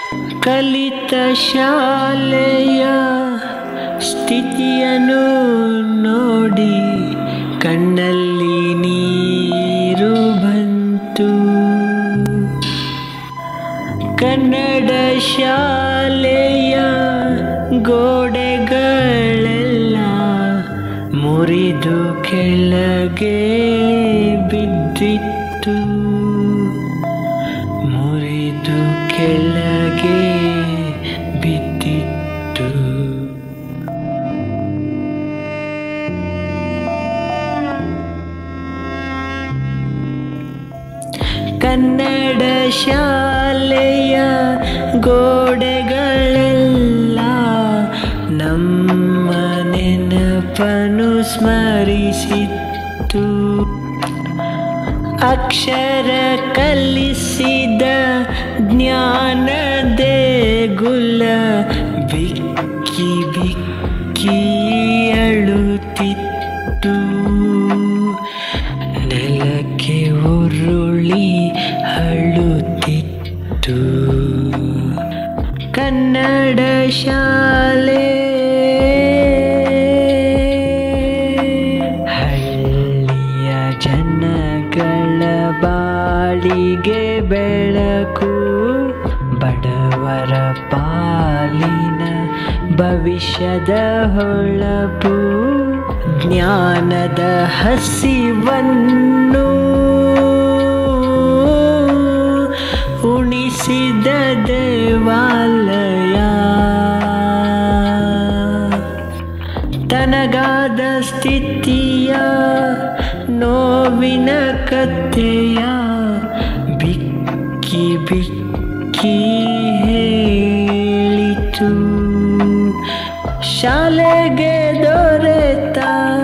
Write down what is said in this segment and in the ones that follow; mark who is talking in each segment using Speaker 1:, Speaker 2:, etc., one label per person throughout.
Speaker 1: ಕಲಿತ ಶಾಲೆಯ ಸ್ಥಿತಿಯನ್ನು ನೋಡಿ ಕಣ್ಣಲ್ಲಿ ನೀರು ಬಂತು ಕನ್ನಡ ಶಾಲೆಯ ಗೋಡೆಗಳೆಲ್ಲ ಮುರಿದು ಕೆಳಗೆ ಬಿದ್ದಿತ್ತು ಮುರಿದು ಕೆಳಗೆ ಬಿದ್ದಿತ್ತು ಕನ್ನಡ ಶಾಲೆಯ ಗೋಡೆಗಳೆಲ್ಲ ನಮ್ಮ ನೆನಪನು ಸ್ಮರಿಸಿತ್ತು ಅಕ್ಷರ ಕಲಿಸಿದ ಜ್ಞಾನ ದೇಗುಲ ಬಿಕ್ಕಿ ಬಿಕ್ಕಿ ಅಳುತ್ತಿತ್ತು ನೆಲಕ್ಕೆ ಉರುಳಿ ಅಳುತ್ತಿತ್ತು ಕನ್ನಡ ಶಾಲೆ ಹಳ್ಳಿಯ ಜನಗಳ ಬಾಳಿಗೆ ಬೆಳಕು ಬಡವರ ಪಾಲಿನ ಭವಿಷ್ಯದ ಹೊಳಪು ಜ್ಞಾನದ ಹಸಿವನ್ನು ಉಣಿಸಿದ ದೇವಾಲಯ ತನಗಾದ ಸ್ಥಿತಿಯ ನೋವಿನ ಕಥೆಯ ಬಿಕ್ಕಿ ಬಿಕ್ಕಿ ಹೇಳಿತು ಶಾಲೆಗೆ ದೊರೆತ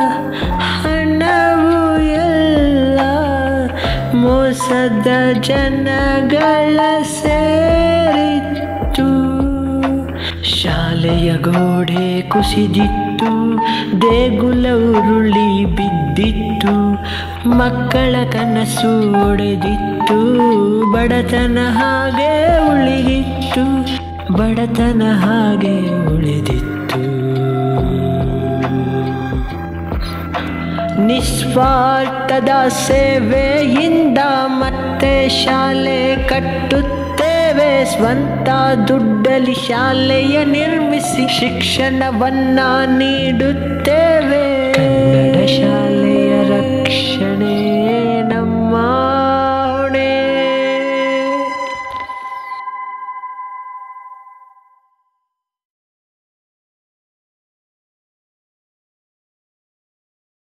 Speaker 1: ಹಣವು ಎಲ್ಲ ಮೋಸದ ಜನಗಳ ಸೇರಿತ್ತು ಶಾಲೆಯ ಗೋಡೆ ಕುಸಿದಿತ್ತು ದೇಗುಲ ಉರುಳಿ ಬಿದ್ದಿತ್ತು ಮಕ್ಕಳ ಕನಸು ಒಡೆದಿತ್ತು ಬಡತನ ಹಾಗೆ ಉಳಿದಿತ್ತು ಬಡತನ ಹಾಗೆ ಉಳಿದಿತ್ತು ನಿಸ್ವಾರ್ಥದ ಸೇವೆಯಿಂದ ಮತ್ತೆ ಶಾಲೆ ಕಟ್ಟುತ್ತೇವೆ ಸ್ವಂತ ದುಡ್ಡಲ್ಲಿ ಶಾಲೆಯ ನಿರ್ಮಿಸಿ ಶಿಕ್ಷಣವನ್ನ ನೀಡುತ್ತೇವೆ ಕನ್ನಡ ಶಾಲೆ